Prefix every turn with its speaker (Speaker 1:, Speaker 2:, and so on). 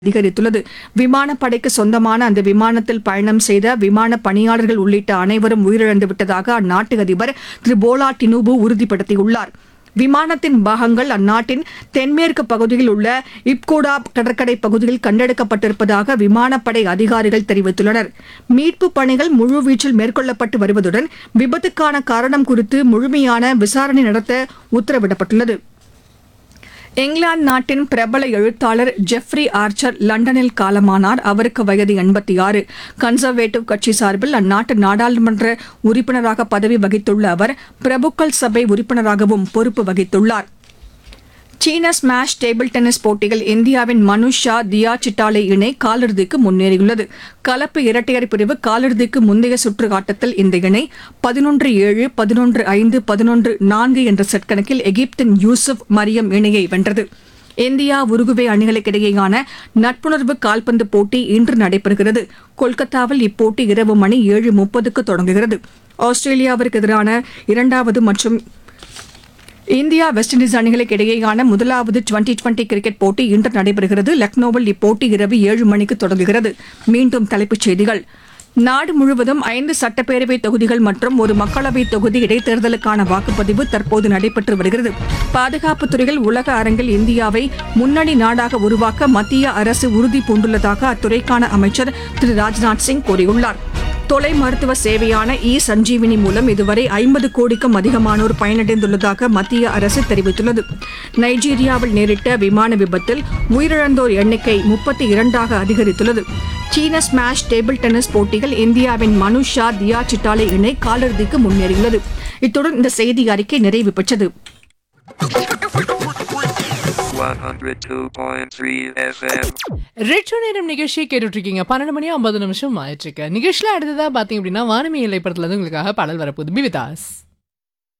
Speaker 1: அதிகரித்துள்ளது விமானப்படைக்கு சொந்தமான அந்த விமானத்தில் பயணம் செய்த விமான பணியாளர்கள் உள்ளிட்ட அனைவரும் உயிரிழந்து விட்டதாக அந்நாட்டு அதிபர் திரு போலா டினுபு உறுதிப்படுத்தியுள்ளார் விமானத்தின் பாகங்கள் அந்நாட்டின் தென்மேற்கு பகுதியில் உள்ள இப்கோடா கடற்கரை பகுதியில் கண்டெடுக்கப்பட்டிருப்பதாக விமானப்படை அதிகாரிகள் தெரிவித்துள்ளனர் மீட்புப் பணிகள் முழுவீச்சில் மேற்கொள்ளப்பட்டு வருவதுடன் விபத்துக்கான காரணம் குறித்து முழுமையான விசாரணை நடத்த உத்தரவிடப்பட்டுள்ளது இங்கிலாந்து நாட்டின் பிரபல எழுத்தாளர் ஜெஃப்ரி ஆர்ச்சர் லண்டனில் காலமானார் அவருக்கு வயது எண்பத்தி ஆறு கன்சர்வேட்டிவ் கட்சி சார்பில் அந்நாட்டு நாடாளுமன்ற உறுப்பினராக பதவி வகித்துள்ள அவர் பிரபுக்கள் சபை உறுப்பினராகவும் பொறுப்பு வகித்துள்ளார் சீன ஸ்மாஷ் டேபிள் டென்னிஸ் போட்டியில் இந்தியாவின் மனுஷ் ஷா தியா சிட்டாலே இணை காலிறுதிக்கு முன்னேறியுள்ளது கலப்பு இரட்டையர் பிரிவு காலிறுதிக்கு முந்தைய சுற்று ஆட்டத்தில் இந்த இணை பதினொன்று ஏழு பதினொன்று ஐந்து பதினொன்று நான்கு என்ற செட் கணக்கில் எகிப்தின் யூசுப் மரியம் இணையை வென்றது இந்தியா உருகுவே அணிகளுக்கிடையேயான நட்புணர்வு கால்பந்து போட்டி இன்று நடைபெறுகிறது கொல்கத்தாவில் இப்போட்டி இரவு மணி ஏழு முப்பதுக்கு தொடங்குகிறது ஆஸ்திரேலியாவிற்கு எதிரான இரண்டாவது மற்றும் இந்தியா வெஸ்ட் இண்டீஸ் அணிகளுக்கு இடையேயான முதலாவது டுவெண்டி டுவெண்டி கிரிக்கெட் போட்டி இன்று நடைபெறுகிறது லக்னோவில் இப்போட்டி இரவு ஏழு மணிக்கு தொடங்குகிறது மீண்டும் தலைப்புச் செய்திகள் நாடு முழுவதும் ஐந்து சட்டப்பேரவை தொகுதிகள் மற்றும் ஒரு மக்களவைத் தொகுதி இடைத்தேர்தலுக்கான வாக்குப்பதிவு தற்போது நடைபெற்று வருகிறது பாதுகாப்புத் துறையில் உலக அரங்கில் இந்தியாவை முன்னணி நாடாக உருவாக்க மத்திய அரசு உறுதி பூண்டுள்ளதாக அத்துறைக்கான அமைச்சர் திரு ராஜ்நாத் சிங் கூறியுள்ளார் தொலை மருத்துவ சேவையான இ சஞ்சீவினி மூலம் இதுவரை ஐம்பது கோடிக்கும் அதிகமானோர் பயனடைந்துள்ளதாக மத்திய அரசு தெரிவித்துள்ளது நைஜீரியாவில் நேரிட்ட விமான விபத்தில் உயிரிழந்தோர் எண்ணிக்கை முப்பத்தி இரண்டாக அதிகரித்துள்ளது சீன ஸ்மாஷ் டேபிள் டென்னிஸ் போட்டியில் இந்தியாவின் மனுஷ் ஷா தியா சிட்டாலே இணை காலிறுதிக்கு முன்னேறியுள்ளது இத்துடன் இந்த செய்தி அறிக்கை நிறைவு பெற்றது
Speaker 2: 102.3 FM.
Speaker 3: ரெட்ரோ நேரம் நிகழ்ச்சியை கேட்டுட்டு இருக்கீங்க பன்னெண்டு மணி ஐம்பது நிமிஷம் ஆயிட்டு இருக்கு நிகழ்ச்சியில் அடுத்ததா பாத்தீங்க அப்படின்னா வானமி எல்லை படத்துல இருந்து உங்களுக்காக பாடல் வரப்போகுது பிவிதாஸ்